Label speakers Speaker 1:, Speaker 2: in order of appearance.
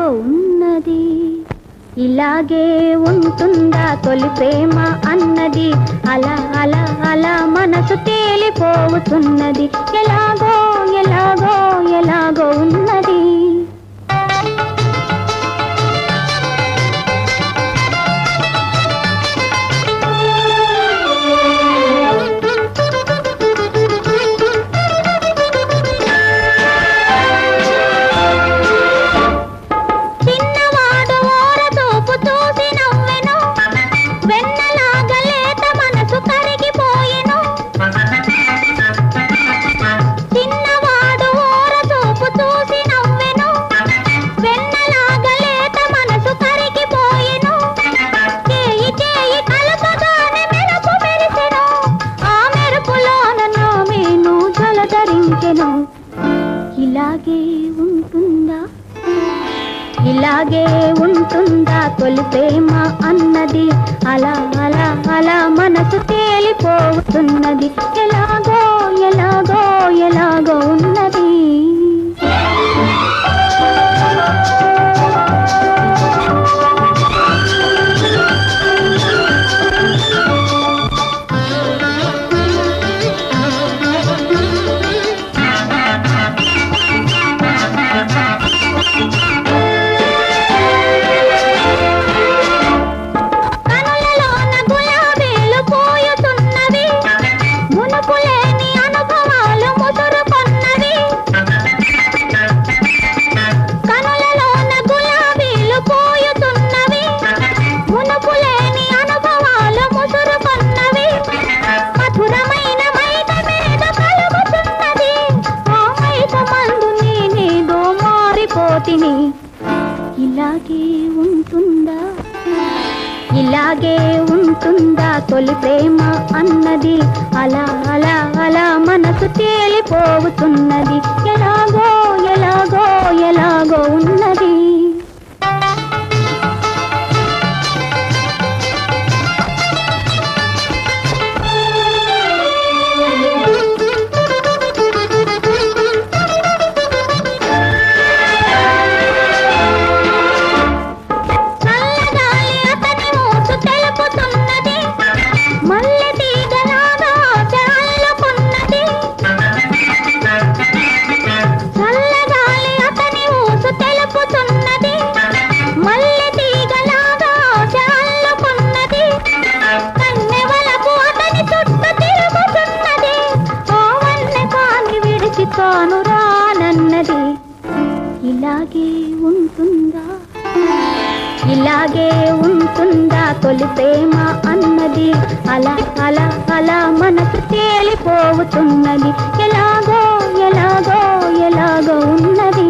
Speaker 1: ఉన్నది ఇలాగే ఉంటుందా తొలి ప్రేమ అన్నది అలా అలా అలా మనసు తేలిపోతున్నది ఎలాగో ఎలాగో ఎలాగో ఉన్నది చిన్నవాడు ఓర చూపు చూసి నవ్వెను వెన్నలాగా లేత మనసు కరిగిపోయెను చిన్నవాడు ఓర చూపు చూసి నవ్వెను వెన్నలాగా లేత మనసు కరిగిపోయెను చేయి చేయి కలపగానే మెరుపు మెరిసెను ఆ మెరుపులోన నా మేను జలధరించెను ఇలాగే ఉంటుందా ఇలాగే ఉంటుందా తొలి ప్రేమ అన్నది అలా అలా అలా మనసు తేలిపోతున్నది ఎలాగో ఎలాగో ఎలాగో ఉన్నది కనులలోన గులాబీలు పోయుతున్నవి మునుపులేని అనుభవాలు ముసురుకొన్నవి కనులలోన గులాబీలు పోయుతున్నవి మునుపులేని అనుభవాలు ముసురుకొన్నవి మధురమైన మైట మీద కలుగుతున్నది ఆ మైట మందు నేనేదో మారిపోతిని ఇలాగే ఉంటుందా ఇలాగే ఉంటుందా తొలి ప్రేమ అన్నది అలా అలా అలా మనసు తేలిపోతున్నది ఎలాగో ఎలాగో ఎలాగో ఉన్నది చల్లగాలి అతని మూసు తెలుపుతున్నది మల్లె తీగలాగా ఆశ అల్లుకున్నది చల్లగాలి అతని ఊసు తెలుపుతున్నది మల్లె తీగలాగా ఆశ అల్లుకున్నది కన్నెవలకు అతని చుట్టూ తిరుగుతున్నది ఆ వన్నె కాని విడిచి తాను రానన్నది ఇలాగే ఉంటుందా ఇలాగే ఉంటుందా తొలి ప్రేమ అన్నది అలా అలా అలా మనసు తేలిపోతున్నది ఎలాగో ఎలాగో ఎలాగో ఉన్నది